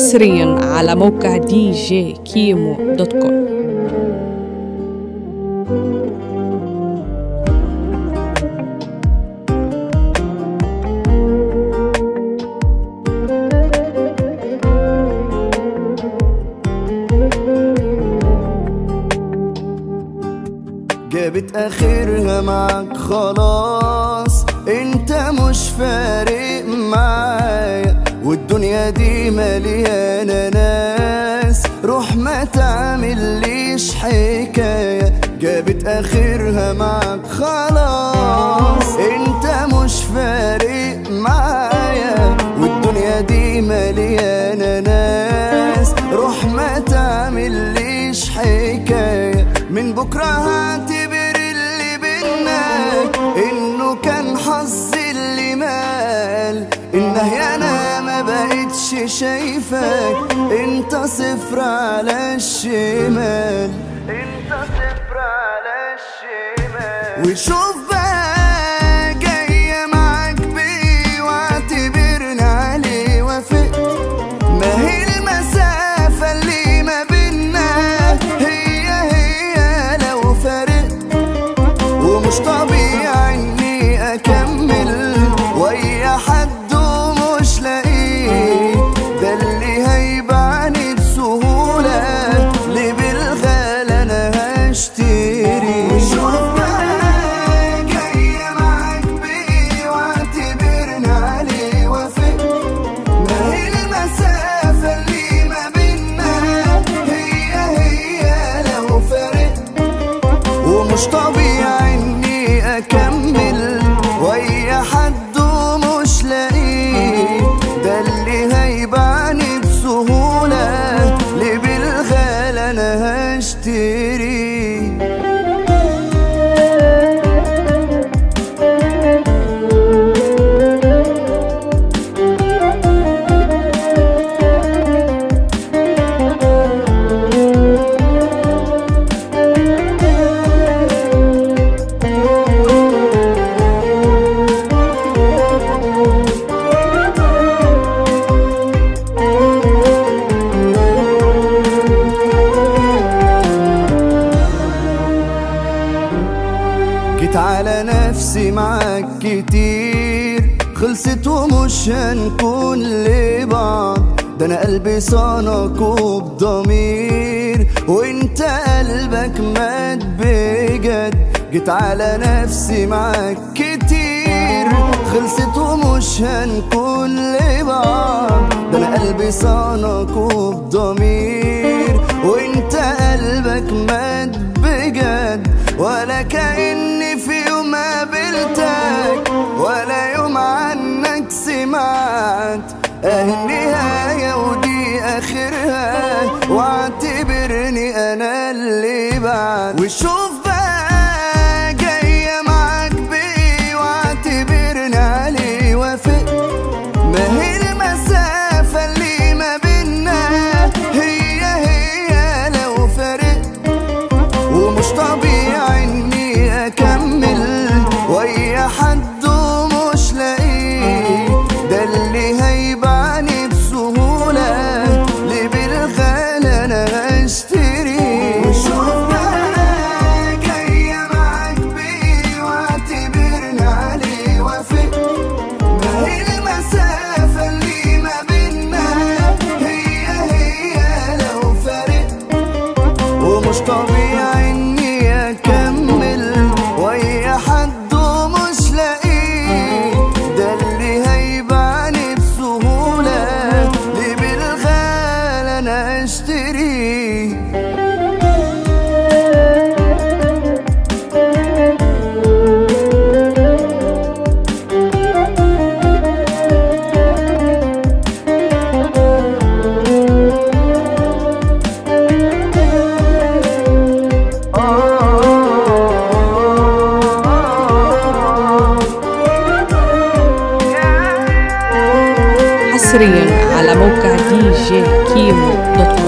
حصريا على موقع دي جي كيمو دوت كوم جابت اخرها معاك خلاص انت مش فارق معايا والدنيا دي مليانة ناس روح ما تعمليش حكاية جابت اخرها معاك خلاص انت مش فارق معايا والدنيا دي مليانة ناس روح ما تعمليش حكاية من بكرة هعتبر اللي بينا انه كان حظ اللي مال انه انا ما بقتش شايفك انت صفر على الشمال انت صفر على الشمال وشوف بقى جاية معاك بيه واعتبرني عليه وافقت ما هي المسافة اللي ما بينا هي هي لو فرقت ومش طبيعي اني اكمل ويا حد ومش لاقيه ده اللي هيبعني بسهولة اللي بالغالى انا هشتري وشوف بقى جاية معاك بيه واعتبرني عليه وافقت ما هي المسافة اللي ما بينا هي هي لو فرقت ومش طبيعي اني اكمل ويا حد ومش لاقيه ده اللي هيبعني بسهولة اللي بالغالى انا هشتري جيت على نفسي معاك كتير خلصت ومش هنكون لبعض ده انا قلبي صانك وبضمير وانت قلبك مات بجد جيت على نفسي معاك كتير خلصت ومش هنكون لبعض ده انا قلبي صانك وبضمير وانت قلبك مات بجد ولا كأني في يوم قابلتك ولا يوم عنك سمعت اه النهاية ودي آخرها واعتبرني أنا اللي بعد وشوف بقى جاية معاك بيه واعتبرني عليه وافقت ما هي المسافة اللي ما بينا هي هي لو فرقت ومش طبيعي اني اكمل ويا حد ومش لاقيه ده اللي هيبعني بسهولة اللي بالغالى انا هشتري وشوف بقى جاية معاك بيه واعتبرني عليه وافقت ما هي المسافة اللي ما بينا هي هي لو فرقت ومش طبيعي اني اكمل ويا حد ومش لاقيه ده اللي هيبعني بسهولة اللي بالغالى انا اشتريه حصريا على موقع دي جي كيمو دوت كوم